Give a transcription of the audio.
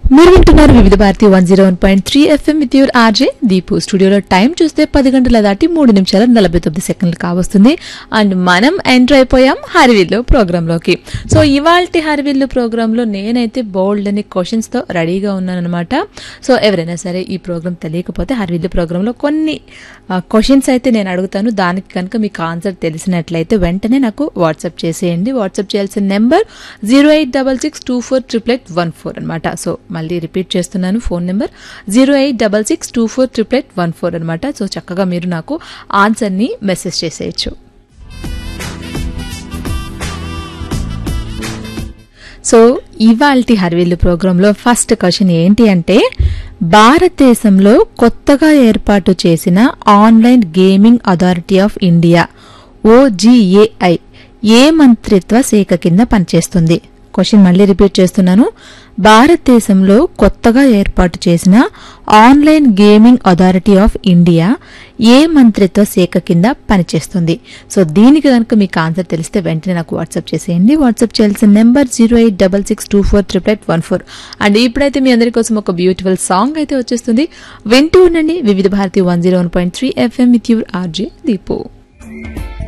మీరు వింటున్నారు Vividh Bharati one zero one point three FM with your RJ Deepu స్టూడియోలో టైం చూస్తే పది గంటల దాటి మూడు నిమిషాల నలభై తొమ్మిది సెకండ్లు కావస్తుంది అండ్ మనం ఎంటర్ అయిపోయాం హరివిల్లు ప్రోగ్రాంలోకి సో ఇవాల్టి హరివిల్లు ప్రోగ్రాంలో నేనైతే బోల్డ్ అని క్వశ్చన్స్తో రెడీగా ఉన్నానన్నమాట సో ఎవరైనా సరే ఈ ప్రోగ్రామ్ తెలియకపోతే హరివిల్లు ప్రోగ్రాంలో కొన్ని క్వశ్చన్స్ అయితే నేను అడుగుతాను దానికి కనుక మీకు ఆన్సర్ తెలిసినట్లయితే వెంటనే నాకు వాట్సాప్ చేసేయండి వాట్సాప్ చేయాల్సిన number zero eight double six two four triple eight one four అనమాట సో మళ్ళీ రిపీట్ చేస్తున్నాను phone number zero eight double six two four triple eight one four అనమాట సో చక్కగా మీరు నాకు ఆన్సర్ని మెసేజ్ చేసేయచ్చు సో ఇవాల్టి హర్విల్లు ప్రోగ్రాంలో ఫస్ట్ క్వశ్చన్ ఏంటి అంటే భారతదేశంలో కొత్తగా ఏర్పాటు చేసిన online gaming authority of India OGAI ఏ మంత్రిత్వ శాఖ కింద పనిచేస్తుంది క్వశ్చన్ మళ్ళీ రిపీట్ చేస్తున్నాను భారతదేశంలో కొత్తగా ఏర్పాటు చేసిన online gaming authority of India ఏ మంత్రిత్వ శాఖ కింద పనిచేస్తుంది సో దీనికి కనుక మీకు ఆన్సర్ తెలిస్తే వెంటనే నాకు వాట్సాప్ చేసేయండి వాట్సాప్ చేయాల్సిన number zero eight double six two four triple eight one four and ఇప్పుడైతే మీ అందరి కోసం ఒక బ్యూటిఫుల్ సాంగ్ అయితే వచ్చేస్తుంది వింటూ ఉండండి Vividh Bharati one zero one point three FM with your RJ Deepu